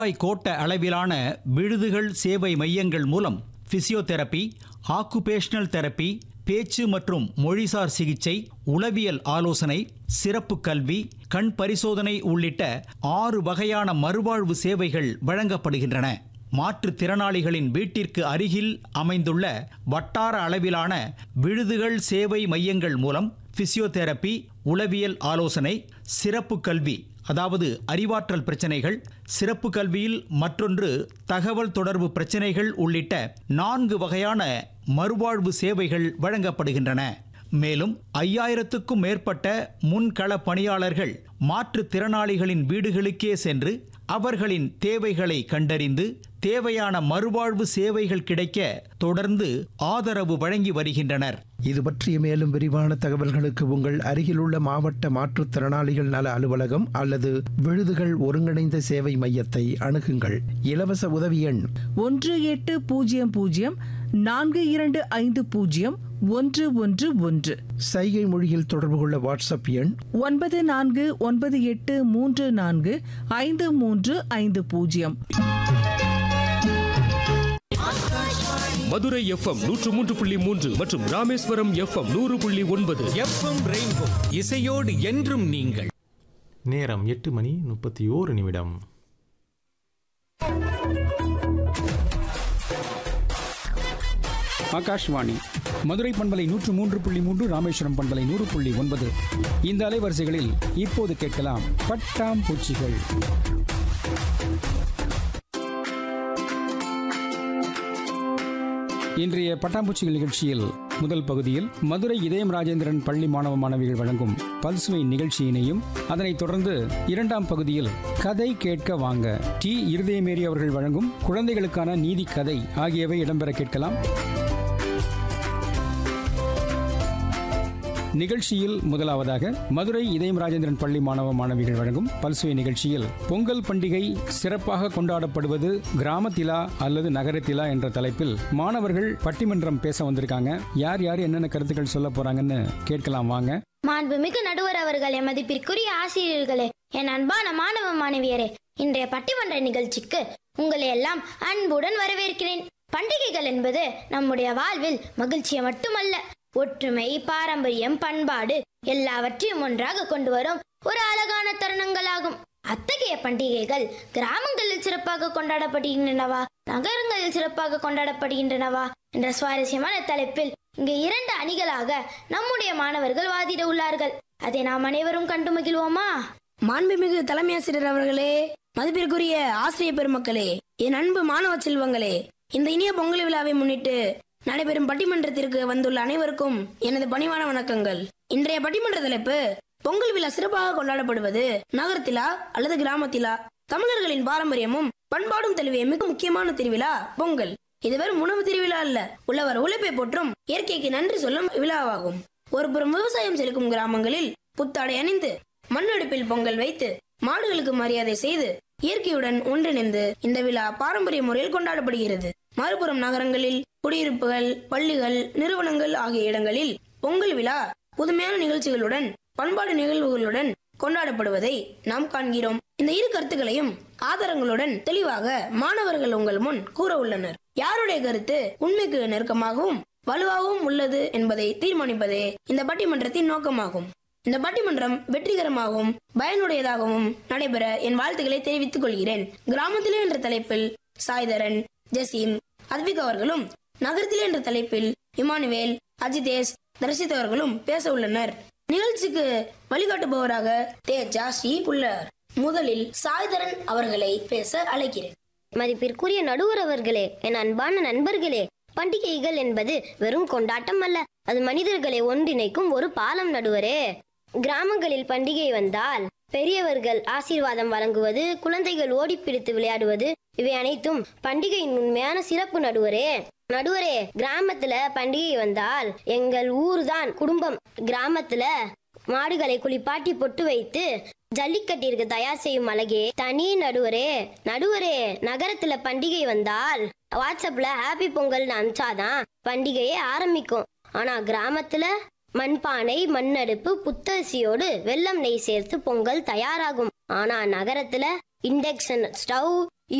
ரூபாய் கோட்ட அளவிலான விடுதிகள் சேவை மையங்கள் மூலம் பிசியோதெரபி ஆக்குபேஷனல் தெரபி பேச்சு மற்றும் மொழிசார் சிகிச்சை உளவியல் ஆலோசனை சிறப்பு கல்வி கண் பரிசோதனை உள்ளிட்ட ஆறு வகையான மறுவாழ்வு சேவைகள் வழங்கப்படுகின்றன மாற்றுத்திறனாளிகளின் வீட்டிற்கு அருகில் அமைந்துள்ள வட்டார அளவிலான விடுதிகள் சேவை மையங்கள் மூலம் பிசியோதெரபி உளவியல் ஆலோசனை சிறப்பு கல்வி அதாவது அறிவாற்றல் பிரச்சனைகள் சிறப்பு கல்வியில் மற்றொன்று தகவல் தொடர்பு பிரச்சனைகள் உள்ளிட்ட நான்கு வகையான மறுவாழ்வு சேவைகள் வழங்கப்படுகின்றன மேலும் ஐயாயிரத்துக்கும் மேற்பட்ட முன்கள பணியாளர்கள் மாற்றுத்திறனாளிகளின் வீடுகளுக்கே சென்று அவர்களின் தேவைகளை கண்டறிந்து தேவையான மறுவாழ்வு சேவைகள் கிடைக்க தொடர்ந்து ஆதரவு வழங்கி வருகின்றனர் இது பற்றிய மேலும் விரிவான தகவல்களுக்கு உங்கள் அருகிலுள்ள மாவட்ட மாற்றுத்திறனாளிகள் நல அலுவலகம் அல்லது விழுதுகள் ஒருங்கிணைந்த சேவை மையத்தை அணுகுங்கள் இலவச உதவி எண் ஒன்று எட்டு பூஜ்ஜியம் பூஜ்ஜியம் நான்கு இரண்டு ஐந்து பூஜ்ஜியம் ஒன்று ஒன்று ஒன்று சைகை மொழியில் தொடர்பு கொள்ள வாட்ஸ்அப் எண் ஒன்பது நான்கு ஒன்பது எட்டு மூன்று நான்கு ஐந்து மூன்று ஐந்து பூஜ்ஜியம் மதுரை எஃப்எம் நூற்று மூன்று புள்ளி மூன்று மற்றும் ராமேஸ்வரம் எஃப்எம் நூறு புள்ளி ஒன்பது எஃப்எம் ரெயின்போ இசையோடு என்றும் நீங்கள் நேரம் எட்டு மணி முப்பத்தி ஓரு நிமிடம் ஆகாஷ்வாணி மதுரை பண்பலை நூற்று மூன்று புள்ளி மூன்று ராமேஸ்வரம் பண்பலை நூறு புள்ளி ஒன்பது இந்த அலைவரிசைகளில் இப்போது கேட்கலாம் பட்டாம் பூச்சிகள் இன்றைய பட்டாம்பூச்சிகள் நிகழ்ச்சியில் முதல் பகுதியில் மதுரை இதயம் ராஜேந்திரன் பள்ளி மாணவ மாணவிகள் வழங்கும் பல்சுவை நிகழ்ச்சியினையும் அதனைத் தொடர்ந்து இரண்டாம் பகுதியில் கதை கேட்க வாங்க டி இருதயமேரி அவர்கள் வழங்கும் குழந்தைகளுக்கான நீதி கதை ஆகியவை இடம்பெற கேட்கலாம் நிகழ்ச்சியில் முதலாவதாக மதுரை இதயம் ராஜேந்திரன் பள்ளி மாணவ மாணவிகள் வழங்கும் பல்சுவை நிகழ்ச்சியில் பொங்கல் பண்டிகை சிறப்பாக கொண்டாடப்படுவது கிராமத்திலா அல்லது நகரத்திலா என்ற தலைப்பில் மாணவர்கள் பட்டிமன்றம் பேச வந்திருக்காங்க யார் யார் என்னென்ன கருத்துக்கள் சொல்ல போறாங்கன்னு கேட்கலாம் வாங்க மாண்புமிகு நடுவர் அவர்களே மதிப்பிற்குரிய ஆசிரியர்களே என் அன்பான மாணவ மாணவியரே இன்றைய பட்டிமன்ற நிகழ்ச்சிக்கு உங்களை எல்லாம் அன்புடன் வரவேற்கிறேன் பண்டிகைகள் என்பது நம்முடைய வாழ்வில் மகிழ்ச்சியை மட்டுமல்ல ஒற்றுமை பாரம்பரியம் பண்பாடு எல்லாவற்றையும் ஒன்றாக கொண்டு வரும் ஒரு அழகான தருணங்களாகும் அத்தகைய பண்டிகைகள் கிராமங்களில் சிறப்பாக கொண்டாடப்படுகின்றனவா நகரங்களில் சிறப்பாக கொண்டாடப்படுகின்றனவா என்ற சுவாரஸ்யமான தலைப்பில் இங்கு இரண்டு அணிகளாக நம்முடைய மாணவர்கள் வாதிட உள்ளார்கள் அதை நாம் அனைவரும் கண்டு மகிழ்வோமா மாண்புமிகு தலைமை ஆசிரியர் அவர்களே மதிப்பிற்குரிய ஆசிரியர் பெருமக்களே என் அன்பு மாணவ செல்வங்களே இந்த இனிய பொங்கல் விழாவை முன்னிட்டு நடைபெறும் பட்டிமன்றத்திற்கு வந்துள்ள அனைவருக்கும் எனது பணிவான வணக்கங்கள் இன்றைய பட்டிமன்ற தலைப்பு பொங்கல் விழா சிறப்பாக கொண்டாடப்படுவது நகரத்திலா அல்லது கிராமத்திலா தமிழர்களின் பாரம்பரியமும் பண்பாடும் தழுவிய மிக முக்கியமான திருவிழா பொங்கல் இது வெறும் உணவு திருவிழா அல்ல உள்ளவர் உழைப்பை போற்றும் இயற்கைக்கு நன்றி சொல்லும் விழாவாகும் ஒருபுறம் விவசாயம் செலுக்கும் கிராமங்களில் புத்தாடை அணிந்து மண்ணடுப்பில் பொங்கல் வைத்து மாடுகளுக்கு மரியாதை செய்து இயற்கையுடன் ஒன்றிணைந்து இந்த விழா பாரம்பரிய முறையில் கொண்டாடப்படுகிறது மறுபுறம் நகரங்களில் குடியிருப்புகள் பள்ளிகள் நிறுவனங்கள் ஆகிய இடங்களில் பொங்கல் விழா புதுமையான நிகழ்ச்சிகளுடன் பண்பாடு நிகழ்வுகளுடன் கொண்டாடப்படுவதை நாம் காண்கிறோம் இந்த இரு கருத்துக்களையும் ஆதாரங்களுடன் தெளிவாக மாணவர்கள் உங்கள் முன் கூற உள்ளனர் யாருடைய கருத்து உண்மைக்கு நெருக்கமாகவும் வலுவாகவும் உள்ளது என்பதை தீர்மானிப்பதே இந்த பட்டிமன்றத்தின் நோக்கமாகும் இந்த பட்டிமன்றம் வெற்றிகரமாகவும் பயனுடையதாகவும் நடைபெற என் வாழ்த்துக்களை தெரிவித்துக் கொள்கிறேன் கிராமத்திலே என்ற தலைப்பில் சாய்தரன் ஜசீம் அத்விக் அவர்களும் நகரத்திலே என்ற தலைப்பில் இமானுவேல் அஜிதேஷ் தர்ஷித் அவர்களும் பேச உள்ளனர் நிகழ்ச்சிக்கு வழிகாட்டுபவராக தேஜா ஸ்ரீ உள்ளார் முதலில் சாய்தரன் அவர்களை பேச அழைக்கிறேன் மதிப்பிற்குரிய நடுவர் அவர்களே என் அன்பான நண்பர்களே பண்டிகைகள் என்பது வெறும் கொண்டாட்டம் அல்ல அது மனிதர்களை ஒன்றிணைக்கும் ஒரு பாலம் நடுவரே கிராமங்களில் பண்டிகை வந்தால் பெரியவர்கள் ஆசீர்வாதம் வழங்குவது குழந்தைகள் ஓடிப்பிடித்து விளையாடுவது இவை அனைத்தும் பண்டிகையின் உண்மையான சிறப்பு நடுவரே நடுவரே கிராமத்துல பண்டிகை வந்தால் எங்கள் ஊர்தான் குடும்பம் கிராமத்துல மாடுகளை குளிப்பாட்டி பொட்டு வைத்து ஜல்லிக்கட்டிற்கு தயார் செய்யும் அழகே தனி நடுவரே நடுவரே நகரத்துல பண்டிகை வந்தால் வாட்ஸ்அப்ல ஹாப்பி பொங்கல்னு அனுப்பிச்சாதான் பண்டிகையே ஆரம்பிக்கும் ஆனா கிராமத்துல மண்பானை மண்ணடுப்பு புத்தரிசியோடு வெல்லம் நெய் சேர்த்து பொங்கல் தயாராகும் ஆனா நகரத்துல இண்டக்ஷன் ஸ்டவ்